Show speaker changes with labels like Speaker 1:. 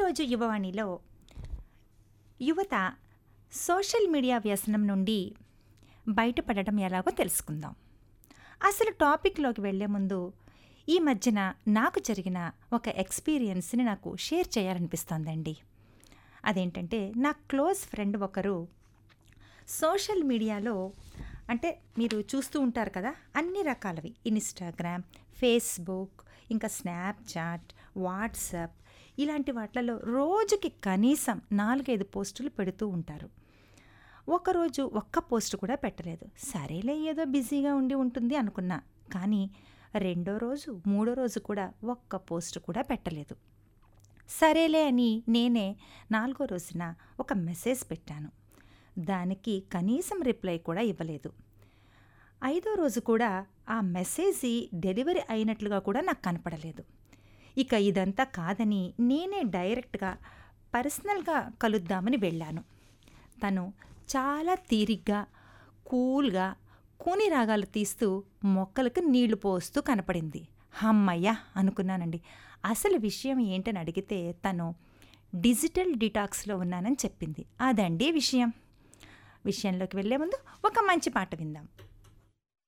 Speaker 1: ఈరోజు యువవాణిలో యువత social media వ్యసనం నుండి బయటపడడం ఎలాగో తెలుసుకుందాం అసలు టాపిక్లోకి వెళ్ళే ముందు ఈ మధ్యన నాకు జరిగిన ఒక ఎక్స్పీరియన్స్ని నాకు షేర్ చేయాలనిపిస్తోందండి అదేంటంటే నా క్లోజ్ ఫ్రెండ్ ఒకరు సోషల్ మీడియాలో అంటే మీరు చూస్తూ ఉంటారు కదా అన్ని రకాలవి ఇన్స్టాగ్రామ్ ఫేస్బుక్ ఇంకా స్నాప్చాట్ వాట్సాప్ ఇలాంటి వాటిలలో రోజుకి కనీసం నాలుగైదు పోస్టులు పెడుతూ ఉంటారు ఒకరోజు ఒక్క పోస్ట్ కూడా పెట్టలేదు సరేలే ఏదో బిజీగా ఉండి ఉంటుంది అనుకున్నా కానీ రెండో రోజు మూడో రోజు కూడా ఒక్క పోస్ట్ కూడా పెట్టలేదు సరేలే అని నేనే నాలుగో రోజున ఒక మెసేజ్ పెట్టాను దానికి కనీసం రిప్లై కూడా ఇవ్వలేదు ఐదో రోజు కూడా ఆ మెసేజ్ డెలివరీ అయినట్లుగా కూడా నాకు కనపడలేదు ఇక ఇదంతా కాదని నేనే డైరెక్ట్గా పర్సనల్గా కలుద్దామని వెళ్ళాను తను చాలా తీరిగ్గా కూల్గా కూని రాగాలు తీస్తూ మొక్కలకు నీళ్లు పోస్తూ కనపడింది హమ్మయ్య అనుకున్నానండి అసలు విషయం ఏంటని అడిగితే తను డిజిటల్ డిటాక్స్లో ఉన్నానని చెప్పింది అదండి విషయం విషయంలోకి వెళ్ళే ముందు ఒక మంచి పాట విందాం